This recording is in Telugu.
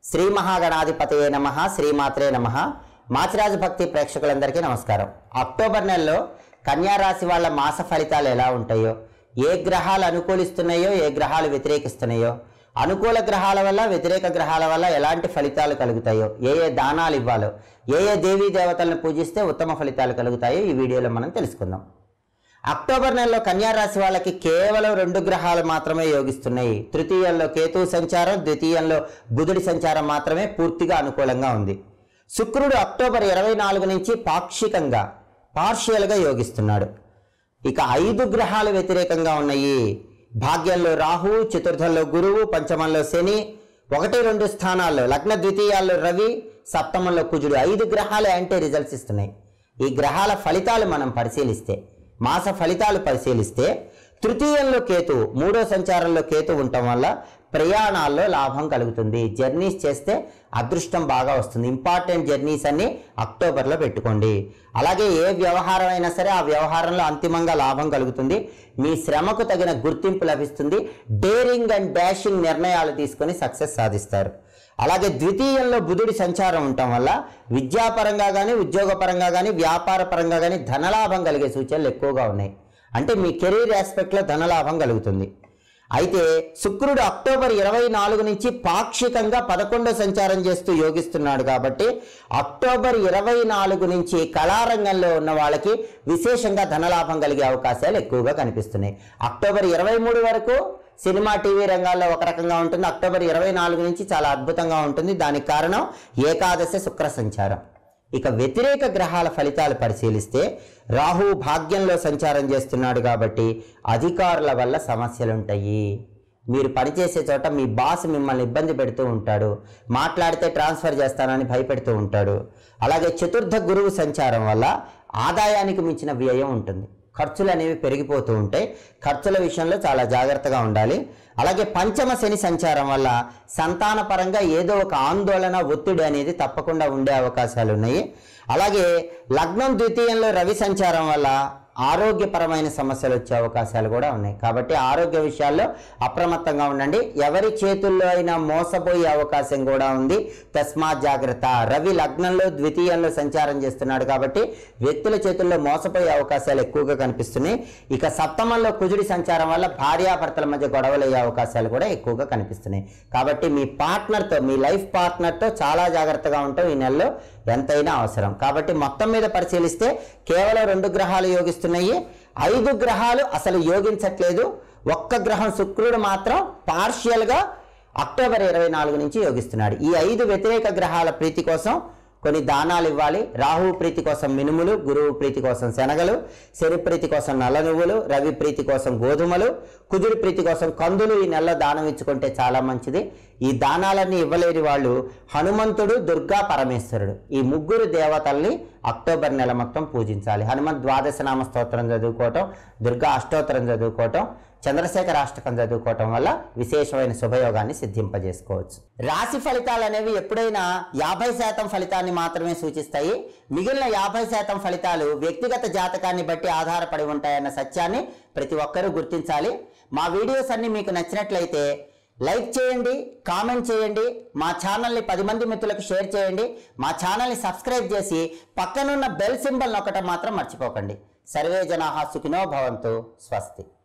శ్రీ మహాగణాధిపతయే నమ శ్రీమాత్రే నమ మాచిరాజు భక్తి ప్రేక్షకులందరికీ నమస్కారం అక్టోబర్ నెలలో కన్యా రాశి వాళ్ళ మాస ఫలితాలు ఎలా ఉంటాయో ఏ గ్రహాలు అనుకూలిస్తున్నాయో ఏ గ్రహాలు వ్యతిరేకిస్తున్నాయో అనుకూల గ్రహాల వల్ల వ్యతిరేక గ్రహాల వల్ల ఎలాంటి ఫలితాలు కలుగుతాయో ఏ ఏ దానాలు ఇవ్వాలో ఏ ఏ దేవీ దేవతలను పూజిస్తే ఉత్తమ ఫలితాలు కలుగుతాయో ఈ వీడియోలో మనం తెలుసుకుందాం అక్టోబర్ నెలలో కన్యా రాశి వాళ్ళకి కేవలం రెండు గ్రహాలు మాత్రమే యోగిస్తున్నాయి తృతీయంలో కేతు సంచారం ద్వితీయంలో బుధుడి సంచారం మాత్రమే పూర్తిగా అనుకూలంగా ఉంది శుక్రుడు అక్టోబర్ ఇరవై నాలుగు నుంచి పాక్షికంగా పార్షియల్గా యోగిస్తున్నాడు ఇక ఐదు గ్రహాలు వ్యతిరేకంగా ఉన్నాయి భాగ్యంలో రాహు చతుర్థంలో గురువు పంచమంలో శని ఒకటి రెండు స్థానాల్లో లగ్న ద్వితీయాల్లో రవి సప్తమంలో కుజుడు ఐదు గ్రహాలు యాంటీ రిజల్ట్స్ ఇస్తున్నాయి ఈ గ్రహాల ఫలితాలు మనం పరిశీలిస్తే మాస ఫలితాలు పరిశీలిస్తే తృతీయంలో కేతు మూడో సంచారంలో కేతు ఉండటం వల్ల ప్రయాణాల్లో లాభం కలుగుతుంది జర్నీస్ చేస్తే అదృష్టం బాగా వస్తుంది ఇంపార్టెంట్ జర్నీస్ అన్ని అక్టోబర్లో పెట్టుకోండి అలాగే ఏ వ్యవహారం అయినా సరే ఆ వ్యవహారంలో అంతిమంగా లాభం కలుగుతుంది మీ శ్రమకు తగిన గుర్తింపు లభిస్తుంది డేరింగ్ అండ్ డాషింగ్ నిర్ణయాలు తీసుకొని సక్సెస్ సాధిస్తారు అలాగే ద్వితీయంలో బుధుడి సంచారం ఉండటం వల్ల విద్యాపరంగా కానీ ఉద్యోగపరంగా కానీ వ్యాపార పరంగా కానీ ధనలాభం కలిగే సూచనలు ఎక్కువగా ఉన్నాయి అంటే మీ కెరీర్ ఆస్పెక్ట్లో ధనలాభం కలుగుతుంది అయితే శుక్రుడు అక్టోబర్ ఇరవై నాలుగు నుంచి పాక్షికంగా పదకొండో సంచారం చేస్తూ యోగిస్తున్నాడు కాబట్టి అక్టోబర్ ఇరవై నాలుగు నుంచి కళారంగంలో ఉన్న వాళ్ళకి విశేషంగా ధనలాభం కలిగే అవకాశాలు ఎక్కువగా కనిపిస్తున్నాయి అక్టోబర్ ఇరవై మూడు వరకు సినిమా టీవీ రంగాల్లో ఒక రకంగా ఉంటుంది అక్టోబర్ ఇరవై నాలుగు నుంచి చాలా అద్భుతంగా ఉంటుంది దానికి కారణం ఏకాదశ శుక్ర సంచారం ఇక వ్యతిరేక గ్రహాల ఫలితాలు పరిశీలిస్తే రాహు భాగ్యంలో సంచారం చేస్తున్నాడు కాబట్టి అధికారుల వల్ల సమస్యలు ఉంటాయి మీరు పనిచేసే చోట మీ బాస్ మిమ్మల్ని ఇబ్బంది పెడుతూ ఉంటాడు మాట్లాడితే ట్రాన్స్ఫర్ చేస్తానని భయపెడుతూ ఉంటాడు అలాగే చతుర్థ గురువు సంచారం వల్ల ఆదాయానికి మించిన వ్యయం ఉంటుంది ఖర్చులు అనేవి పెరిగిపోతూ ఉంటాయి ఖర్చుల విషయంలో చాలా జాగ్రత్తగా ఉండాలి అలాగే పంచమ శని సంచారం వల్ల సంతాన పరంగా ఏదో ఒక ఆందోళన ఒత్తిడి అనేది తప్పకుండా ఉండే అవకాశాలు ఉన్నాయి అలాగే లగ్నం ద్వితీయంలో రవి సంచారం వల్ల ఆరోగ్యపరమైన సమస్యలు వచ్చే అవకాశాలు కూడా ఉన్నాయి కాబట్టి ఆరోగ్య విషయాల్లో అప్రమత్తంగా ఉండండి ఎవరి చేతుల్లో అయినా మోసపోయే అవకాశం కూడా ఉంది తస్మాత్ జాగ్రత్త రవి లగ్నంలో ద్వితీయంలో సంచారం చేస్తున్నాడు కాబట్టి వ్యక్తుల చేతుల్లో మోసపోయే అవకాశాలు ఎక్కువగా కనిపిస్తున్నాయి ఇక సప్తమంలో కుజుడి సంచారం వల్ల భార్యాభర్తల మధ్య గొడవలు అయ్యే అవకాశాలు కూడా ఎక్కువగా కనిపిస్తున్నాయి కాబట్టి మీ పార్ట్నర్తో మీ లైఫ్ పార్ట్నర్తో చాలా జాగ్రత్తగా ఉంటాం ఈ నెలలో ఎంతైనా అవసరం కాబట్టి మొత్తం మీద పరిశీలిస్తే కేవలం రెండు గ్రహాలు యోగిస్తున్నాయి ఐదు గ్రహాలు అసలు యోగించట్లేదు ఒక్క గ్రహం శుక్రుడు మాత్రం పార్షియల్గా అక్టోబర్ ఇరవై నాలుగు నుంచి యోగిస్తున్నాడు ఈ ఐదు వ్యతిరేక గ్రహాల ప్రీతి కోసం కొన్ని దానాలు ఇవ్వాలి రాహు ప్రీతి కోసం మినుములు గురువు ప్రీతి కోసం శనగలు శని ప్రీతి కోసం నల్ల నువ్వులు రవి ప్రీతి కోసం గోధుమలు కుజుడి ప్రీతి కోసం కందులు ఈ నెలలో దానం ఇచ్చుకుంటే చాలా మంచిది ఈ దానాలన్నీ ఇవ్వలేని వాళ్ళు హనుమంతుడు దుర్గా పరమేశ్వరుడు ఈ ముగ్గురు దేవతల్ని అక్టోబర్ నెల మొత్తం పూజించాలి హనుమంత్ ద్వాదశ నామ స్తోత్రం చదువుకోవటం దుర్గా అష్టోత్తరం చదువుకోవటం చంద్రశేఖర అష్టకం చదువుకోవటం వల్ల విశేషమైన శుభయోగాన్ని సిద్ధింపజేసుకోవచ్చు రాశి ఫలితాలు అనేవి ఎప్పుడైనా యాభై శాతం ఫలితాన్ని మాత్రమే సూచిస్తాయి మిగిలిన యాభై శాతం ఫలితాలు వ్యక్తిగత జాతకాన్ని బట్టి ఆధారపడి ఉంటాయన్న సత్యాన్ని ప్రతి ఒక్కరూ గుర్తించాలి మా వీడియోస్ అన్ని మీకు నచ్చినట్లయితే లైక్ చేయండి కామెంట్ చేయండి మా ఛానల్ని పది మంది మిత్రులకు షేర్ చేయండి మా ఛానల్ని సబ్స్క్రైబ్ చేసి పక్కనున్న బెల్ సింబల్ నొక్కటం మాత్రం మర్చిపోకండి సర్వే జనాహా సుఖినో భవంతు స్వస్తి